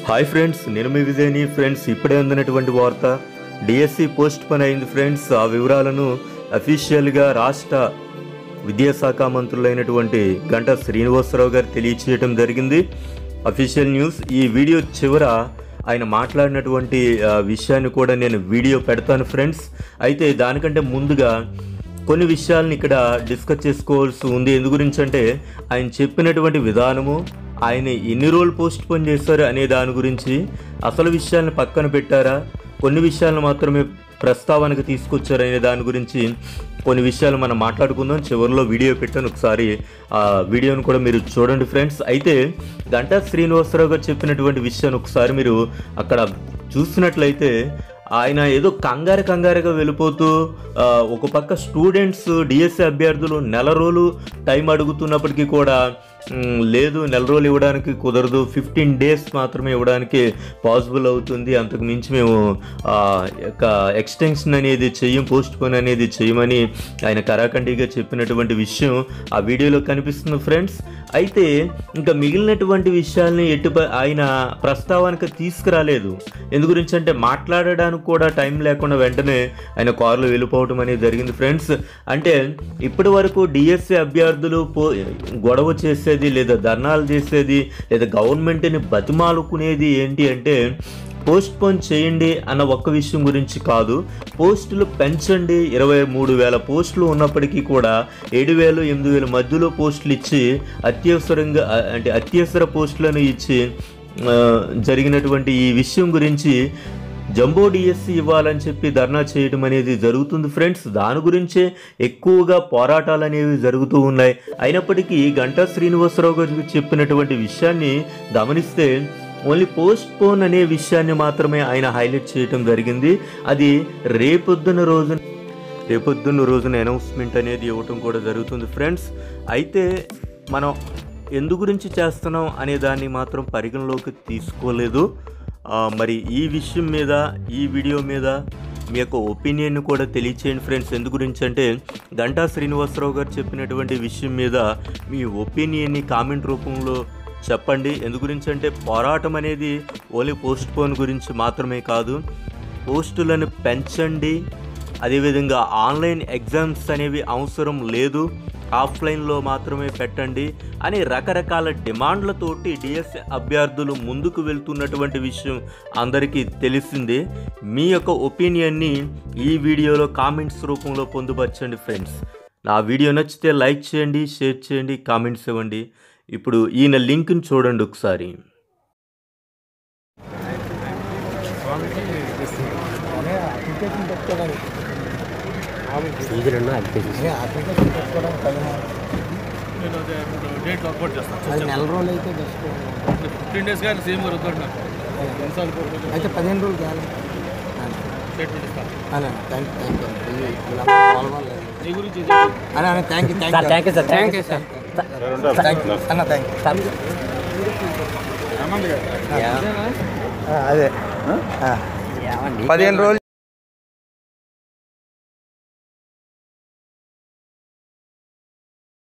hi friends నేను మీ విజయని friends ఇప్పుడే అందినటువంటి వార్త డిఎస్సి పోస్ట్ పని అయింది ఫ్రెండ్స్ ఆ వివరాలను అఫీషియల్గా రాష్ట్ర విద్యాశాఖ మంత్రులైనటువంటి గంటా శ్రీనివాసరావు గారు తెలియచేయడం జరిగింది అఫీషియల్ న్యూస్ ఈ వీడియో చివర ఆయన మాట్లాడినటువంటి ఆ, విషయాన్ని కూడా నేను వీడియో పెడతాను ఫ్రెండ్స్ అయితే దానికంటే ముందుగా కొన్ని విషయాలను ఇక్కడ డిస్కస్ చేసుకోవాల్సి ఉంది ఎందు గురించి అంటే ఆయన చెప్పినటువంటి విధానము ఆయన ఎన్ని రోజులు పోస్ట్ పోన్ చేశారు అనే దాని గురించి అసలు విషయాలను పక్కన పెట్టారా కొన్ని విషయాలను మాత్రమే ప్రస్తావనకు తీసుకొచ్చారు అనే దాని గురించి కొన్ని విషయాలు మనం మాట్లాడుకుందాం చివరిలో వీడియో పెట్టాను ఒకసారి ఆ వీడియోను కూడా మీరు చూడండి ఫ్రెండ్స్ అయితే గంటా శ్రీనివాసరావు గారు చెప్పినటువంటి విషయాన్ని ఒకసారి మీరు అక్కడ చూసినట్లయితే ఆయన ఏదో కంగారు కంగారుగా వెళ్ళిపోతూ ఆ, ఒక పక్క స్టూడెంట్స్ డిఎస్సి అభ్యర్థులు నెల రోజులు టైం అడుగుతున్నప్పటికీ కూడా మ్, లేదు నెల రోజులు ఇవ్వడానికి కుదరదు ఫిఫ్టీన్ డేస్ మాత్రమే ఇవ్వడానికి పాసిబుల్ అవుతుంది అంతకు మించి మేము ఆ, యొక్క ఎక్స్టెన్షన్ అనేది చెయ్యం పోస్ట్ పోన్ అనేది చేయమని ఆయన కరాఖండిగా చెప్పినటువంటి విషయం ఆ వీడియోలో కనిపిస్తుంది ఫ్రెండ్స్ అయితే ఇంకా మిగిలినటువంటి విషయాల్ని ఎటు ఆయన ప్రస్తావనకు తీసుకురాలేదు ఎందు గురించి అంటే మాట్లాడడానికి కూడా టైం లేకుండా వెంటనే ఆయన కారులో వెళ్ళిపోవడం అనేది జరిగింది ఫ్రెండ్స్ అంటే ఇప్పటి వరకు డిఎస్సి అభ్యర్థులు పో గొడవ చేసేది లేదా ధర్నాలు చేసేది లేదా గవర్నమెంట్ని బతిమాలుకునేది ఏంటి అంటే పోస్ట్ పోన్ చేయండి అన్న ఒక్క విషయం గురించి కాదు పోస్టులు పెంచండి ఇరవై మూడు వేల పోస్టులు ఉన్నప్పటికీ కూడా ఏడు వేలు ఎనిమిది వేల మధ్యలో పోస్టులు ఇచ్చి అత్యవసరంగా అ- అంటే అత్యవసర పోస్టులను ఇచ్చి ఆ, జరిగినటువంటి ఈ విషయం గురించి జంబో డిఎస్సి ఇవ్వాలని చెప్పి ధర్నా చేయడం అనేది జరుగుతుంది ఫ్రెండ్స్ దాని గురించే ఎక్కువగా పోరాటాలు అనేవి జరుగుతూ ఉన్నాయి అయినప్పటికీ గంటా శ్రీనివాసరావు గారు చెప్పినటువంటి విషయాన్ని గమనిస్తే ఓన్లీ పోస్ట్ పోన్ అనే విషయాన్ని మాత్రమే ఆయన హైలైట్ చేయడం జరిగింది అది రేపొద్దున రోజున రేపొద్దున్న రోజున అనౌన్స్మెంట్ అనేది ఇవ్వటం కూడా జరుగుతుంది ఫ్రెండ్స్ అయితే మనం ఎందు గురించి చేస్తున్నాం అనే దాన్ని మాత్రం పరిగణలోకి తీసుకోలేదు ఆ, మరి ఈ విషయం మీద ఈ వీడియో మీద మీ యొక్క ఒపీనియన్ కూడా తెలియచేయండి ఫ్రెండ్స్ ఎందు గురించి అంటే గంటా శ్రీనివాసరావు గారు చెప్పినటువంటి విషయం మీద మీ ఒపీనియన్ని కామెంట్ రూపంలో చెప్పండి ఎందు గురించి అంటే పోరాటం అనేది ఓన్లీ పోస్ట్ పోన్ గురించి మాత్రమే కాదు పోస్టులను పెంచండి అదేవిధంగా ఆన్లైన్ ఎగ్జామ్స్ అనేవి అవసరం లేదు ఆఫ్లైన్లో మాత్రమే పెట్టండి అని రకరకాల డిమాండ్లతోటి డిఎస్సి అభ్యర్థులు ముందుకు వెళ్తున్నటువంటి విషయం అందరికీ తెలిసిందే మీ యొక్క ఒపీనియన్ని ఈ వీడియోలో కామెంట్స్ రూపంలో పొందుపరచండి ఫ్రెండ్స్ నా వీడియో నచ్చితే లైక్ చేయండి షేర్ చేయండి కామెంట్స్ ఇవ్వండి ఇప్పుడు ఈయన లింక్ని చూడండి ఒకసారి అప్లికేషన్ పెట్టుకోవడానికి ఈజీలో అప్లికేషన్ అప్లికేషన్ పెట్టుకోవడానికి పదిహేను నేను అదే ఇప్పుడు డేట్ వర్కౌట్ చేస్తాను అది నెల రోజులు అయితే బెస్ట్ ఫిఫ్టీన్ డేస్ కానీ సేమ్ వరకు నాకు ఎన్నిసార్లు కోరుకుంటాను అయితే పదిహేను రోజులు కాదు స్టేట్మెంట్ ఇస్తాను అలా థ్యాంక్ థ్యాంక్ యూ నీ గురించి అలా అన్న thank you sir thank you sir thank you sir thank you అన్న థ్యాంక్ యూ అదే పదిహేను రోజులు ఏమండి పదిహేను రోజులు